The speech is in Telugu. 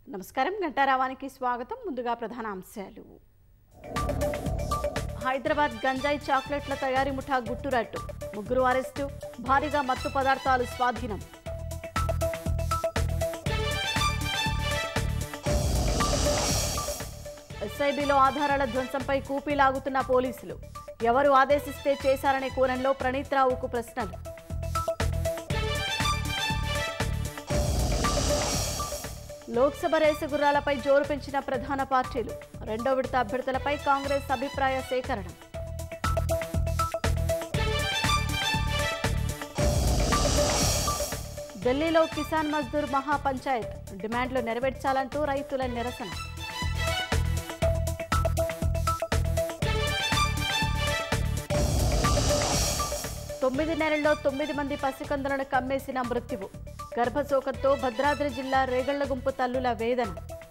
నమస్కారం గంటారావానికి స్వాగతం ముందుగా ప్రధాన అంశాలు హైదరాబాద్ గంజాయి చాక్లెట్ల తయారీ ముఠా గుట్టురట్టు ముగ్గురు అరెస్టు భారీగా మత్తు పదార్థాలు స్వాధీనం ఎస్ఐబిలో ఆధారాల ధ్వంసంపై కూపీలాగుతున్న పోలీసులు ఎవరు ఆదేశిస్తే చేశారనే కోణంలో ప్రణీత్ రావుకు ప్రశ్నలు లోక్సభ రేసు గుర్రాలపై జోరు పెంచిన ప్రధాన పార్టీలు రెండో విడత అభ్యర్థులపై కాంగ్రెస్ అభిప్రాయ సేకరణ ఢిల్లీలో కిసాన్ మజ్దూర్ మహాపంచాయత్ డిమాండ్లు నెరవేర్చాలంటూ రైతుల నిరసన తొమ్మిది నెలల్లో తొమ్మిది మంది పసికందులను కమ్మేసిన మృత్యువు గర్భశోకంతో భద్రాద్రి జిల్లా రేగళ్ల గుంపు తల్లుల వేదన